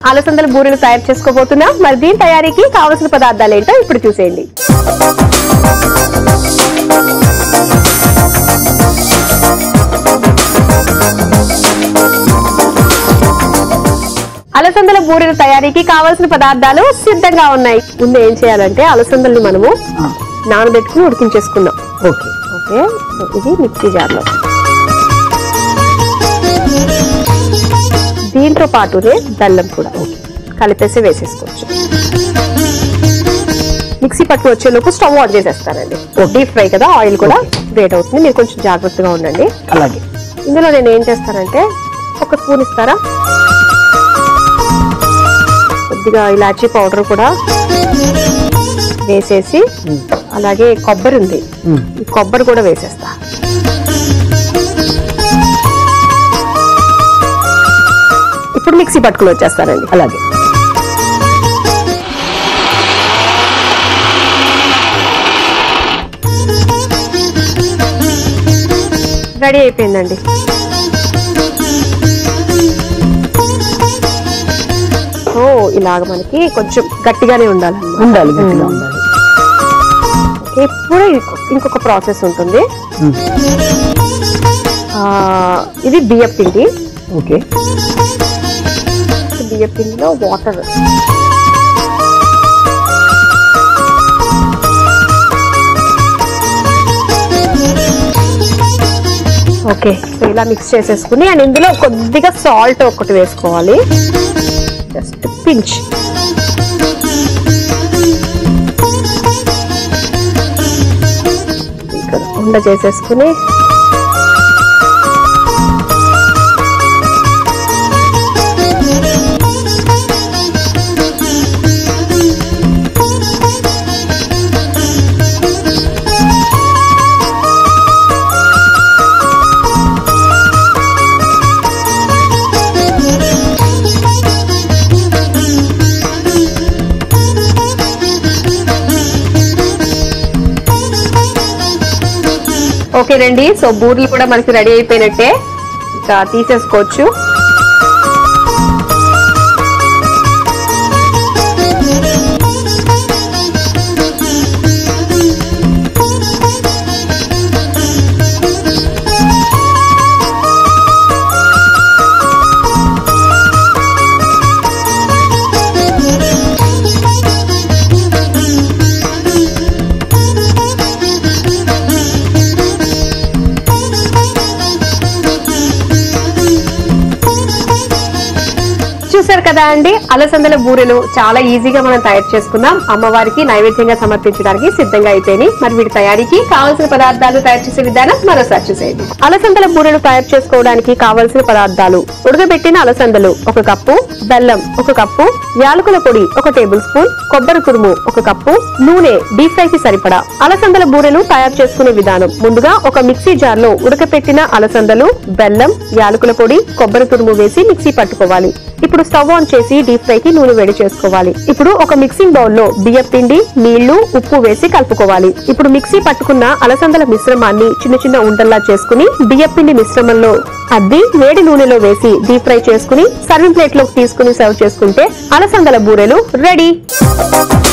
అలసందల బూరెలు తయారు చేసుకోబోతున్నాం మరి దీని తయారీకి కావలసిన పదార్థాలు ఏంటో ఇప్పుడు చూసేయండి అలసందల బూరెల తయారీకి కావాల్సిన పదార్థాలు సిద్ధంగా ఉన్నాయి ముందు ఏం చేయాలంటే అలసందల్ని మనము నానబెట్టుకుని ఉడికించేసుకుందాం ఓకే ఓకే సో ఇది మిక్సీ జార్లో దీంతో పాటునే బెల్లం కూడా కలిపేసి వేసేసుకోవచ్చు మిక్సీ పట్టు వచ్చేలోపు స్టవ్ ఆన్ చేసేస్తానండి డీప్ ఫ్రై కదా ఆయిల్ కూడా వేట్ అవుతుంది మీరు కొంచెం జాగ్రత్తగా ఉండండి అలాగే ఇందులో నేను ఏం చేస్తానంటే ఒక స్పూన్ ఇస్తారా కొద్దిగా ఇలాచీ పౌడర్ కూడా వేసేసి అలాగే కొబ్బరి ఉంది మ్మ్. ఈ కొబ్బరి కూడా వేసేస్తా ఇప్పుడు మిక్సీ పట్టుకుని వచ్చేస్తానండి అలాగే రెడీ అయిపోయిందండి ఓ ఇలాగ మనకి కొంచెం గట్టిగానే ఉండాలి ఉండాలి గట్టిగా ఉండాలి ఇప్పుడు ఇంకొ- ఇంకొక ప్రాసెస్ ఉంటుంది మ్మ్. ఆ, ఇది బియ్య పిండి ఓకే బియ్య పిండిలో వాటర్ ఓకే సో ఇలా మిక్స్ చేసేసుకుని అండ్ ఇందులో కొద్దిగా సాల్ట్ ఒకటి వేసుకోవాలి జస్ట్ పించ్ ఇక్కడ ఉండ చేసేసుకుని ఓకేనండి సో బూర్లు కూడా మనకి రెడీ అయిపోయినట్టే ఇంకా తీసేసుకోవచ్చు చూసారు కదా అండి అలసందల బూరెలు చాలా ఈజీగా మనం తయారు చేసుకున్నాం అమ్మవారికి నైవేద్యంగా సమర్పించడానికి సిద్ధంగా అయిపోయినాయి మరి వీటి తయారీకి కావాల్సిన పదార్థాలు తయారు చేసే విధానం మరోసారి చూసేయండి అలసందల బూరెలు తయారు చేసుకోవడానికి కావాల్సిన పదార్థాలు ఉడకబెట్టిన అలసందలు ఒక కప్పు బెల్లం ఒక కప్పు యాలకుల పొడి ఒక టేబుల్ స్పూన్ కొబ్బరి తురుము ఒక కప్పు నూనె డీప్ ఫ్రై కి సరిపడా అలసందల బూరెలు తయారు చేసుకునే విధానం ముందుగా ఒక మిక్సీ జార్ లో ఉడకపెట్టిన అలసందలు బెల్లం యాలకుల పొడి కొబ్బరి తురుము వేసి మిక్సీ పట్టుకోవాలి ఇప్పుడు స్టవ్ ఆన్ చేసి డీప్ ఫ్రై కి నూనె వేడి చేసుకోవాలి ఇప్పుడు ఒక మిక్సింగ్ బౌల్ లో బియ్యం పిండి నీళ్లు ఉప్పు వేసి కలుపుకోవాలి ఇప్పుడు మిక్సీ పట్టుకున్న అలసందల మిశ్రమాన్ని చిన్న చిన్న ఉండల్లా చేసుకుని బియ్యం పిండి మిశ్రమంలో అద్ది వేడి నూనెలో వేసి డీప్ ఫ్రై చేసుకుని సర్వింగ్ ప్లేట్ లోకి తీసుకుని సర్వ్ చేసుకుంటే అలసందల బూరెలు రెడీ